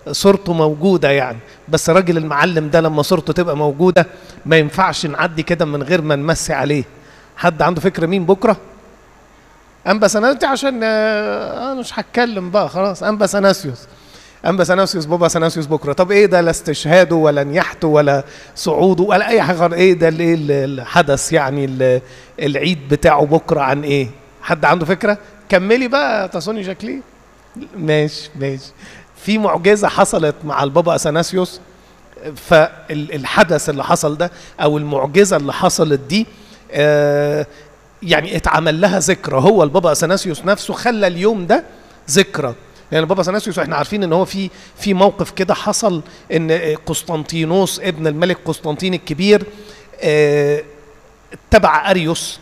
صورته موجودة يعني بس الراجل المعلم ده لما صورته تبقى موجودة ما ينفعش نعدي كده من غير ما نمسي عليه حد عنده فكرة مين بكرة؟ أنبا سناتي عشان آه، أنا مش هتكلم بقى خلاص أنبا سناسيوس أنبا سناسيوس بابا سناسيوس بكرة طب إيه ده لا استشهاده ولا نياحته ولا صعوده ولا أي حاجة غير إيه ده اللي إيه الحدث يعني ال- العيد بتاعه بكرة عن إيه؟ حد عنده فكرة؟ كملي بقى تصوني جاكلين ماشي ماشي في معجزة حصلت مع البابا أثناسيوس فالحدث اللي حصل ده أو المعجزة اللي حصلت دي آه، يعني اتعمل لها ذكرى هو البابا أثناسيوس نفسه خلى اليوم ده ذكرى يعني البابا أثناسيوس احنا عارفين ان هو في في موقف كده حصل ان قسطنطينوس ابن الملك قسطنطين الكبير آه، اتبع اريوس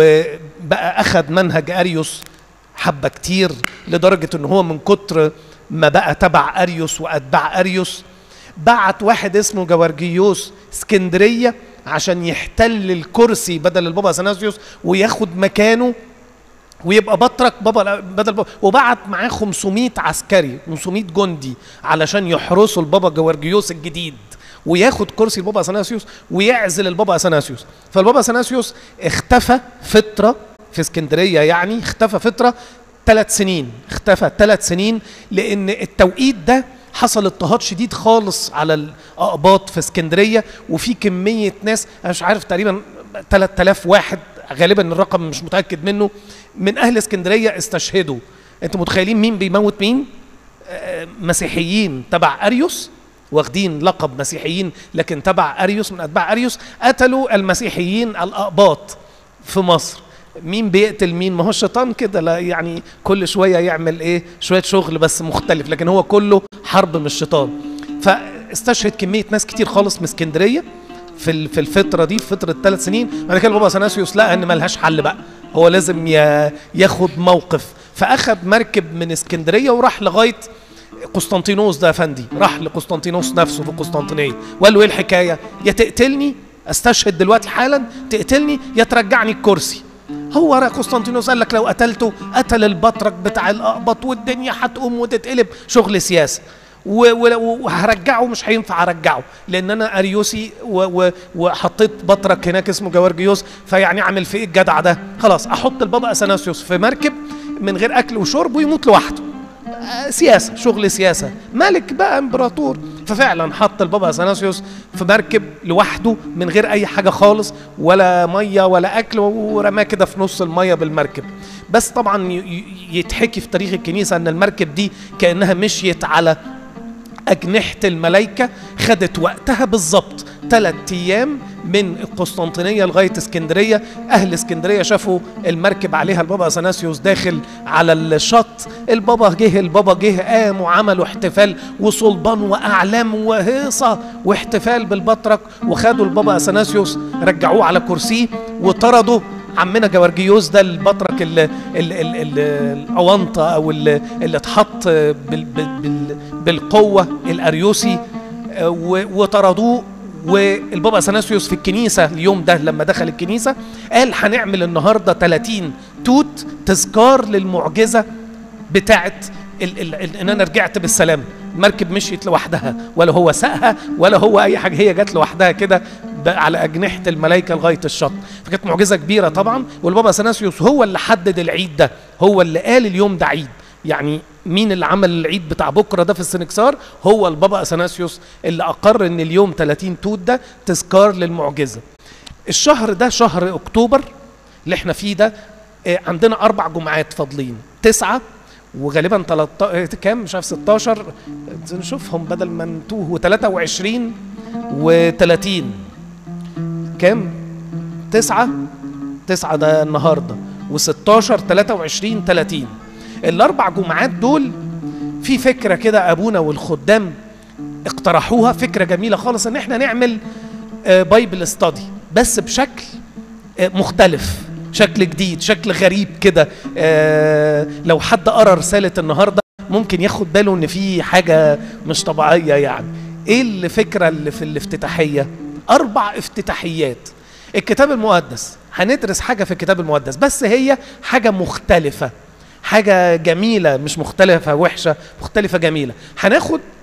وبقى اخذ منهج اريوس حبه كتير لدرجه ان هو من كتر ما بقى تبع اريوس واتباع اريوس بعت واحد اسمه جوارجيوس اسكندريه عشان يحتل الكرسي بدل البابا اثناسيوس وياخد مكانه ويبقى بطرك بابا بدل بابا وبعت معاه 500 عسكري 500 جندي علشان يحرسوا البابا جوارجيوس الجديد وياخد كرسي البابا اثناسيوس ويعزل البابا اثناسيوس فالبابا اثناسيوس اختفى فتره في اسكندريه يعني اختفى فتره ثلاث سنين اختفى ثلاث سنين لان التوقيت ده حصل اضطهاد شديد خالص على الاقباط في اسكندريه وفي كميه ناس انا مش عارف تقريبا 3000 واحد غالبا الرقم مش متاكد منه من اهل اسكندريه استشهدوا انتوا متخيلين مين بيموت مين آه، مسيحيين تبع اريوس واخدين لقب مسيحيين لكن تبع اريوس من اتباع اريوس قتلوا المسيحيين الاقباط في مصر مين بيقتل مين ما هو الشيطان كده لا يعني كل شويه يعمل ايه شويه شغل بس مختلف لكن هو كله حرب من الشيطان فاستشهد كميه ناس كتير خالص من اسكندريه في ال- في الفتره دي في فتره ثلاث سنين بعد كده بابا اثناسيوس لقى ان ملهاش حل بقى هو لازم ي- ياخد موقف فاخد مركب من اسكندريه وراح لغايه قسطنطينوس ده يا فندي راح لقسطنطينوس نفسه في القسطنطينيه وقال له ايه الحكايه يا تقتلني استشهد دلوقتي حالا تقتلني يا ترجعني الكرسي هو را- قسطنطينوس قال لك لو قتلته قتل البطرك بتاع الاقبط والدنيا هتقوم وتتقلب شغل سياسه و- و- وهرجعه مش هينفع ارجعه لان انا اريوسي و- و- وحطيت بطرك هناك اسمه جوارجيوس فيعني اعمل في ايه الجدع ده خلاص احط البابا اثناسيوس في مركب من غير اكل وشرب ويموت لوحده آه، سياسه شغل سياسه ملك بقى امبراطور ففعلا حط البابا اثناسيوس في مركب لوحده من غير اي حاجه خالص ولا ميه ولا اكل ورماه كده في نص الميه بالمركب بس طبعا ي- ي- يتحكي في تاريخ الكنيسه ان المركب دي كانها مشيت على أجنحة الملائكة خدت وقتها بالظبط ثلاث أيام من القسطنطينية لغاية اسكندرية أهل اسكندرية شافوا المركب عليها البابا أثناسيوس داخل على الشط البابا جه البابا جه قام وعملوا احتفال وصلبان وأعلام وهيصة واحتفال بالبطرك وخدوا البابا أثناسيوس رجعوه على كرسيه وطردوا عمنا جوارجيوس ده البطرك ال- ال- ال- ال- الاونطه او ال- اللي اتحط بال- بال- بال- بالقوه الاريوسي آه، و- وطردوه والبابا اثناسيوس في الكنيسه اليوم ده لما دخل الكنيسه قال هنعمل النهارده 30 توت تذكار للمعجزه بتاعت ال- ال- ال- ان انا رجعت بالسلام المركب مشيت لوحدها ولا هو ساقها ولا هو اي حاجه هي جت لوحدها كده ب- على اجنحه الملائكه لغايه الشط فكانت معجزه كبيره طبعا والبابا اثناسيوس هو اللي حدد العيد ده هو اللي قال اليوم ده عيد يعني مين اللي عمل العيد بتاع بكره ده في السنكسار هو البابا اثناسيوس اللي اقر ان اليوم 30 توت ده تذكار للمعجزه الشهر ده شهر اكتوبر اللي احنا فيه ده آه، عندنا اربع جمعات فاضلين تسعة وغالبا 13 كام مش عارف 16 نشوفهم بدل ما نتوه و23 و30 كام تسعة تسعة ده النهاردة و16 23 30 الأربع جمعات دول في فكرة كده أبونا والخدام اقترحوها فكرة جميلة خالص إن احنا نعمل بايبل ستادي بس بشكل آه، مختلف شكل جديد شكل غريب كده آه، لو حد قرا رسالة النهاردة ممكن ياخد باله ان في حاجة مش طبيعية يعني ايه الفكرة اللي في الافتتاحية اربع افتتاحيات الكتاب المقدس هندرس حاجة في الكتاب المقدس بس هي حاجة مختلفة حاجة جميلة مش مختلفة وحشة مختلفة جميلة هناخد